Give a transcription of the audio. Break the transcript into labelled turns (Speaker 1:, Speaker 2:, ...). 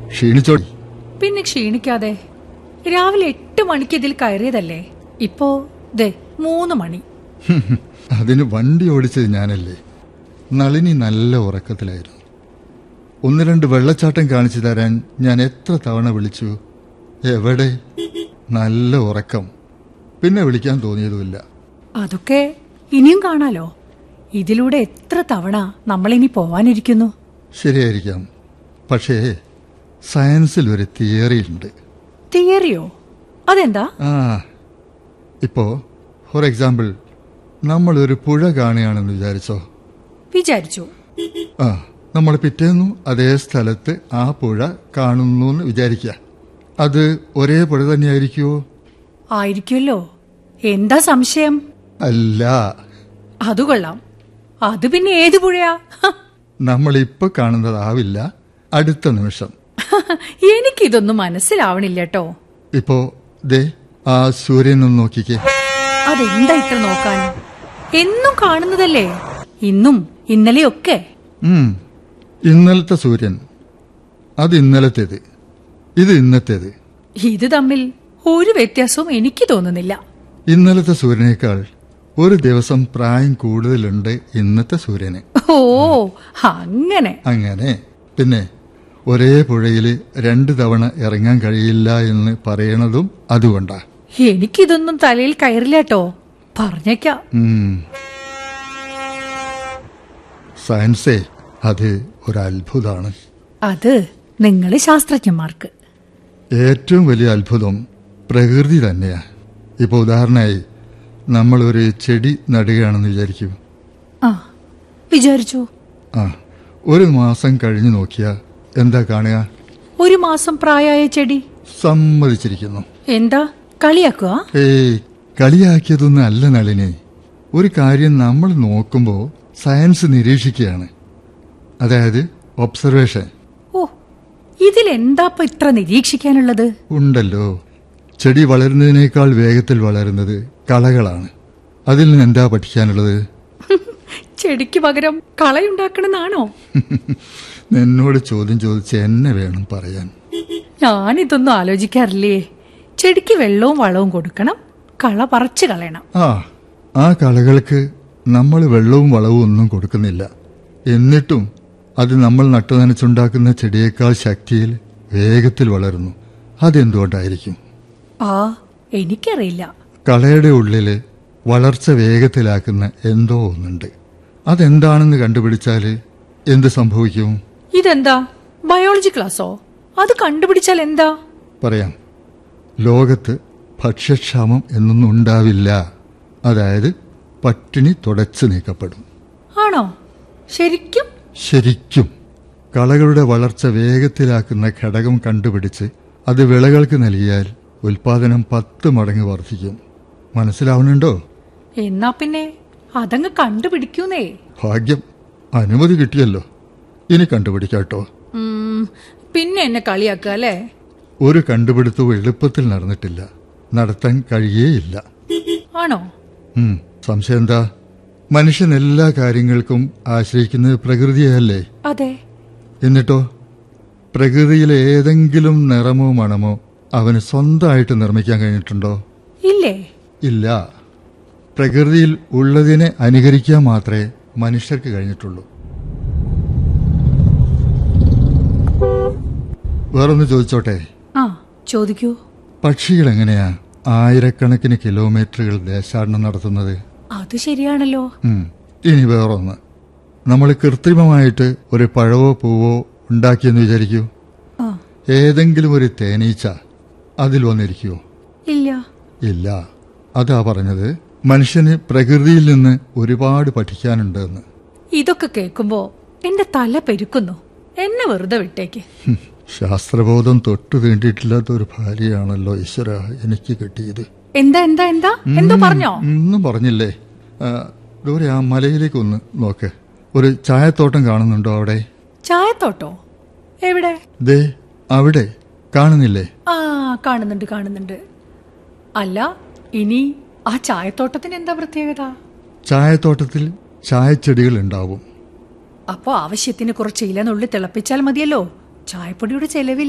Speaker 1: ക്ഷീണിച്ചോടി
Speaker 2: പിന്നെ ക്ഷീണിക്കാതെ രാവിലെ എട്ട് മണിക്ക് ഇതിൽ കയറിയതല്ലേ ഇപ്പോ ദേ മൂന്ന് മണി
Speaker 1: ഹും, ഹും. അതിന് വണ്ടി ഓടിച്ചത് ഞാനല്ലേ നളിനി നല്ല ഉറക്കത്തിലായിരുന്നു ഒന്ന് രണ്ട് വെള്ളച്ചാട്ടം കാണിച്ചു തരാൻ ഞാൻ എത്ര തവണ വിളിച്ചു എവിടെ നല്ല ഉറക്കം പിന്നെ വിളിക്കാൻ തോന്നിയതുമില്ല
Speaker 2: അതൊക്കെ ഇനിയും കാണാലോ ഇതിലൂടെ എത്ര തവണ നമ്മളിനി പോവാനിരിക്കുന്നു
Speaker 1: ശരിയായിരിക്കാം പക്ഷേ സയൻസിൽ ഒരു തിയറിയുണ്ട്
Speaker 2: തിയറിയോ അതെന്താ
Speaker 1: ആ ഇപ്പോ ഫോർ എക്സാമ്പിൾ നമ്മൾ ഒരു പുഴ കാണുകയാണെന്ന് വിചാരിച്ചോ
Speaker 2: വിചാരിച്ചു
Speaker 1: ആ നമ്മൾ പിറ്റേന്നു അതേ സ്ഥലത്ത് ആ പുഴ കാണുന്നു എന്ന് വിചാരിക്കുക അത് ഒരേ പുഴ തന്നെയായിരിക്കുമോ
Speaker 2: ആയിരിക്കുമല്ലോ എന്താ സംശയം
Speaker 1: അല്ല
Speaker 2: അത് കൊള്ളാം അത് പിന്നെ ഏത് പുഴയാ ഹ,
Speaker 1: നമ്മൾ ഇപ്പൊ കാണുന്നതാവില്ല അടുത്ത നിമിഷം
Speaker 2: എനിക്കിതൊന്നും മനസ്സിലാവണില്ല കേട്ടോ
Speaker 1: ഇപ്പോ ദേ ആ സൂര്യനൊന്ന് നോക്കിക്കേ
Speaker 2: അതെന്താ ഇത്ര നോക്കാൻ എന്നും കാണുന്നതല്ലേ ഇന്നും ഇന്നലെയൊക്കെ
Speaker 1: ഉം. ഇന്നലത്തെ സൂര്യൻ അത് ഇന്നലത്തേത് ഇത് ഇന്നത്തേത്
Speaker 2: ഇത് തമ്മിൽ ഒരു വ്യത്യാസവും എനിക്ക് തോന്നുന്നില്ല
Speaker 1: ഇന്നലത്തെ സൂര്യനേക്കാൾ ഒരു ദിവസം പ്രായം കൂടുതലുണ്ട് ഇന്നത്തെ സൂര്യന്
Speaker 2: ഓ അങ്ങനെ
Speaker 1: അങ്ങനെ പിന്നെ ഒരേ പുഴയിൽ രണ്ടു തവണ ഇറങ്ങാൻ കഴിയില്ല എന്ന് പറയണതും അതുകൊണ്ടാ
Speaker 2: എനിക്കിതൊന്നും തലയിൽ കയറില്ല കേട്ടോ പറഞ്ഞേക്കാം
Speaker 1: ഉം. സയൻസേ അത് ഒരു അത്ഭുതമാണ്
Speaker 2: അത് നിങ്ങള് ശാസ്ത്രജ്ഞന്മാർക്ക്
Speaker 1: ഏറ്റവും വലിയ അത്ഭുതം പ്രകൃതി തന്നെയാ ഇപ്പൊ ഉദാഹരണമായി നമ്മൾ ഒരു ചെടി നടുകയാണെന്ന് വിചാരിക്കൂ
Speaker 2: ആ വിചാരിച്ചു
Speaker 1: ആ ഒരു മാസം കഴിഞ്ഞു നോക്കിയാ എന്താ കാണുക
Speaker 2: ഒരു മാസം പ്രായമായ ചെടി
Speaker 1: സമ്മതിച്ചിരിക്കുന്നു
Speaker 2: എന്താ കളിയാക്കുക
Speaker 1: ഏയ് കളിയാക്കിയതൊന്നും അല്ല നളിനി ഒരു കാര്യം നമ്മൾ നോക്കുമ്പോൾ സയൻസ് നിരീക്ഷിക്കുകയാണ് അതായത് ഒബ്സർവേഷൻ
Speaker 2: ഓ ഇതിലെന്താപ്പ ഇത്ര നിരീക്ഷിക്കാനുള്ളത്
Speaker 1: ഉണ്ടല്ലോ ചെടി വളരുന്നതിനേക്കാൾ വേഗത്തിൽ വളരുന്നത് കളകളാണ് അതിൽ നിന്ന് എന്താ പഠിക്കാനുള്ളത്
Speaker 2: ചെടിക്ക് പകരം കളയുണ്ടാക്കണമെന്നാണോ
Speaker 1: എന്നോട് ചോദ്യം ചോദിച്ച് എന്നെ വേണം പറയാൻ
Speaker 2: ഞാനിതൊന്നും ആലോചിക്കാറില്ലേ ചെടിക്ക് വെള്ളവും വളവും കൊടുക്കണം കള പറിച്ചു കളയണം
Speaker 1: ആ ആ കളകൾക്ക് നമ്മൾ വെള്ളവും വളവും ഒന്നും കൊടുക്കുന്നില്ല എന്നിട്ടും അത് നമ്മൾ നട്ടുനനച്ചുണ്ടാക്കുന്ന ചെടിയേക്കാൾ ശക്തിയിൽ വേഗത്തിൽ വളരുന്നു അതെന്തുകൊണ്ടായിരിക്കും
Speaker 2: ആ എനിക്കറിയില്ല
Speaker 1: കളയുടെ ഉള്ളില് വളർച്ച വേഗത്തിലാക്കുന്ന എന്തോ ഒന്നുണ്ട് അതെന്താണെന്ന് കണ്ടുപിടിച്ചാൽ എന്ത് സംഭവിക്കും
Speaker 2: ഇതെന്താ ബയോളജി ക്ലാസ്സോ അത് കണ്ടുപിടിച്ചാൽ എന്താ
Speaker 1: പറയാം ലോകത്ത് ഭക്ഷ്യക്ഷാമം എന്നൊന്നും ഉണ്ടാവില്ല അതായത് പട്ടിണി തുടച്ചു നീക്കപ്പെടും
Speaker 2: ആണോ ശരിക്കും
Speaker 1: ശരിക്കും കളകളുടെ വളർച്ച വേഗത്തിലാക്കുന്ന ഘടകം കണ്ടുപിടിച്ച് അത് വിളകൾക്ക് നൽകിയാൽ ഉൽപാദനം പത്ത് മടങ്ങ് വർദ്ധിക്കും മനസ്സിലാവുന്നുണ്ടോ
Speaker 2: എന്നാ പിന്നെ അതങ്ങ് കണ്ടുപിടിക്കൂന്നേ
Speaker 1: ഭാഗ്യം അനുമതി കിട്ടിയല്ലോ ഇനി കണ്ടുപിടിക്കാട്ടോ
Speaker 2: ഉം, പിന്നെ എന്നെ കളിയാക്കുക അല്ലേ
Speaker 1: ഒരു കണ്ടുപിടുത്തവും എളുപ്പത്തിൽ നടന്നിട്ടില്ല നടത്താൻ കഴിയേയില്ല
Speaker 2: ആണോ
Speaker 1: ഉം, സംശയം എന്താ മനുഷ്യൻ എല്ലാ കാര്യങ്ങൾക്കും ആശ്രയിക്കുന്നത് പ്രകൃതിയല്ലേ
Speaker 2: അതെ
Speaker 1: എന്നിട്ടോ പ്രകൃതിയിലെ ഏതെങ്കിലും നിറമോ മണമോ അവന് സ്വന്തമായിട്ട് നിർമ്മിക്കാൻ കഴിഞ്ഞിട്ടുണ്ടോ
Speaker 2: ഇല്ലേ
Speaker 1: ഇല്ല പ്രകൃതിയിൽ ഉള്ളതിനെ അനുകരിക്കാൻ മാത്രമേ മനുഷ്യർക്ക് കഴിഞ്ഞിട്ടുള്ളൂ വേറൊന്ന് ചോദിച്ചോട്ടെ
Speaker 2: ആ ചോദിക്കൂ
Speaker 1: പക്ഷികൾ എങ്ങനെയാ ആയിരക്കണക്കിന് കിലോമീറ്ററുകൾ ദേശാടനം നടത്തുന്നത്
Speaker 2: അത് ശരിയാണല്ലോ
Speaker 1: ഉം. ഇനി വേറൊന്ന് നമ്മൾ കൃത്രിമമായിട്ട് ഒരു പഴവോ പൂവോ ഉണ്ടാക്കിയെന്ന് വിചാരിക്കൂ
Speaker 2: ആ
Speaker 1: ഏതെങ്കിലും ഒരു തേനീച്ച അതിൽ വന്നിരിക്കുവോ
Speaker 2: ഇല്ല
Speaker 1: ഇല്ല അതാ പറഞ്ഞത് മനുഷ്യന് പ്രകൃതിയിൽ നിന്ന് ഒരുപാട് പഠിക്കാനുണ്ട് എന്ന്
Speaker 2: ഇതൊക്കെ കേൾക്കുമ്പോ എന്റെ തല പെരുക്കുന്നു എന്നെ വെറുതെ വിട്ടേക്ക്
Speaker 1: ഹും, ശാസ്ത്രബോധം തൊട്ടു തീണ്ടിയിട്ടില്ലാത്ത ഒരു ഭാര്യയാണല്ലോ ഈശ്വര എനിക്ക് കിട്ടിയത്
Speaker 2: എന്താ എന്താ എന്താ എന്തോ പറഞ്ഞോ
Speaker 1: ഒന്നും പറഞ്ഞില്ലേ ആ, ദൂരെ ആ മലയിലേക്ക് ഒന്ന് നോക്ക് ഒരു ചായത്തോട്ടം കാണുന്നുണ്ടോ അവിടെ
Speaker 2: ചായത്തോട്ടോ എവിടെ
Speaker 1: ദേ അവിടെ കാണുന്നില്ലേ
Speaker 2: ആ കാണുന്നുണ്ട് കാണുന്നുണ്ട് അല്ല ഇനി ആ ചായത്തോട്ടത്തിന് എന്താ പ്രത്യേകത
Speaker 1: ചായത്തോട്ടത്തിൽ ചായച്ചെടികൾ ഉണ്ടാവും
Speaker 2: അപ്പോ ആവശ്യത്തിന് കുറച്ച് ഇല നുള്ളി തിളപ്പിച്ചാൽ മതിയല്ലോ ചായപ്പൊടിയുടെ ചെലവിൽ